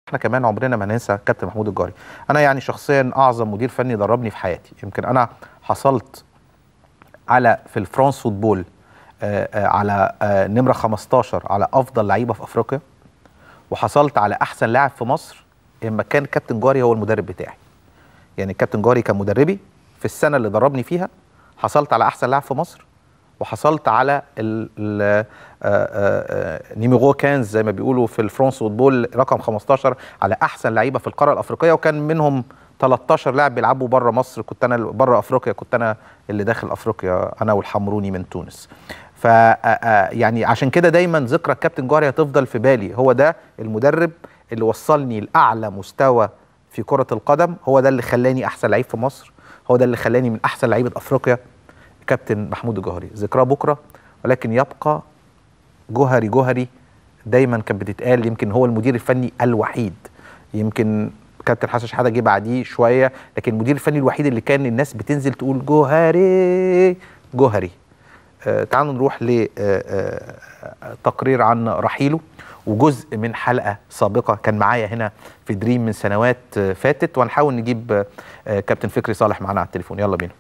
احنا كمان عمرنا ما ننسى كابتن محمود الجاري انا يعني شخصيا اعظم مدير فني دربني في حياتي يمكن انا حصلت على في الفرانس فوتبول آه، آه، على آه، نمره 15 على افضل لعيبه في افريقيا وحصلت على احسن لاعب في مصر اما كان كابتن جاري هو المدرب بتاعي يعني كابتن جاري كان مدربي في السنه اللي دربني فيها حصلت على احسن لاعب في مصر وحصلت على ال ال آه، آه، آه، نيميرو كانز زي ما بيقولوا في الفرانس فوتبول رقم 15 على احسن لعيبه في القاره الافريقيه وكان منهم 13 لاعب بيلعبوا بره مصر كنت انا بره افريقيا كنت انا اللي داخل افريقيا انا والحمروني من تونس ف يعني عشان كده دايما ذكرى الكابتن جوهري هتفضل في بالي هو ده المدرب اللي وصلني لاعلى مستوى في كره القدم هو ده اللي خلاني احسن لعيب في مصر هو ده اللي خلاني من احسن لعيبه افريقيا كابتن محمود الجوهري ذكراه بكره ولكن يبقى جوهري جوهري دايما كانت بتتقال يمكن هو المدير الفني الوحيد يمكن كابتن حسن شحاته جه بعديه شويه لكن المدير الفني الوحيد اللي كان الناس بتنزل تقول جوهري جوهري آه تعالوا نروح لتقرير عن رحيله وجزء من حلقه سابقه كان معايا هنا في دريم من سنوات آه، فاتت وهنحاول نجيب آه، كابتن فكري صالح معانا على التليفون يلا بينا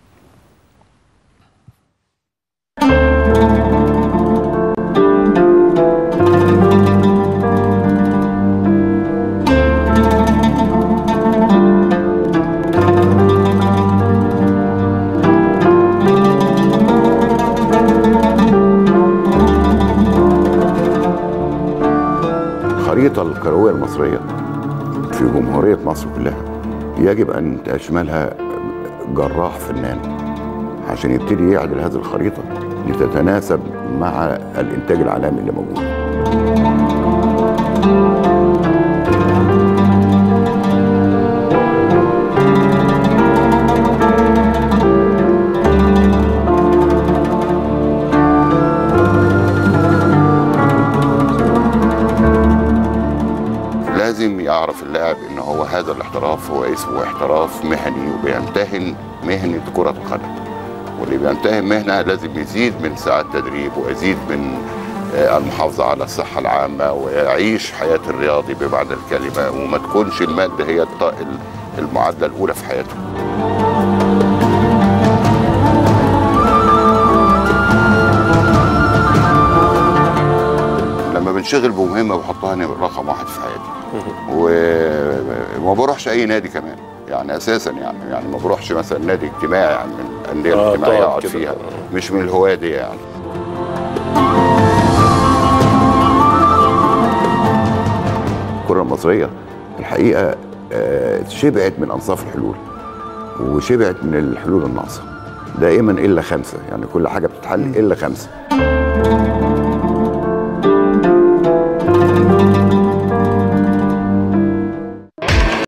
الخريطة الكروية المصرية في جمهورية مصر كلها يجب أن تشملها جراح فنان عشان يبتدي يعدل هذه الخريطة لتتناسب مع الإنتاج العالمي اللي موجود لازم يعرف اللاعب ان هو هذا الاحتراف هو اسمه احتراف مهني وبيمتهن مهنة كرة القدم واللي بيمتهن مهنة لازم يزيد من ساعات تدريب ويزيد من آه، المحافظة على الصحة العامة ويعيش حياة الرياضي بمعنى الكلمة وما تكونش المادة هي الط- المعادلة الأولى في حياته لما بنشغل بمهمة بحطها نمرة رقم واحد في حياتي وما بروحش أي نادي كمان يعني أساسا يعني يعني ما بروحش مثلا نادي اجتماعي يعني من الأندية آه، الاجتماعية تقعد أقعد كده. فيها مش من الهواية دي يعني الكرة المصرية الحقيقة آه، شبعت من أنصاف الحلول وشبعت من الحلول الناقصة دائما إلا خمسة يعني كل حاجة بتتحل إلا خمسة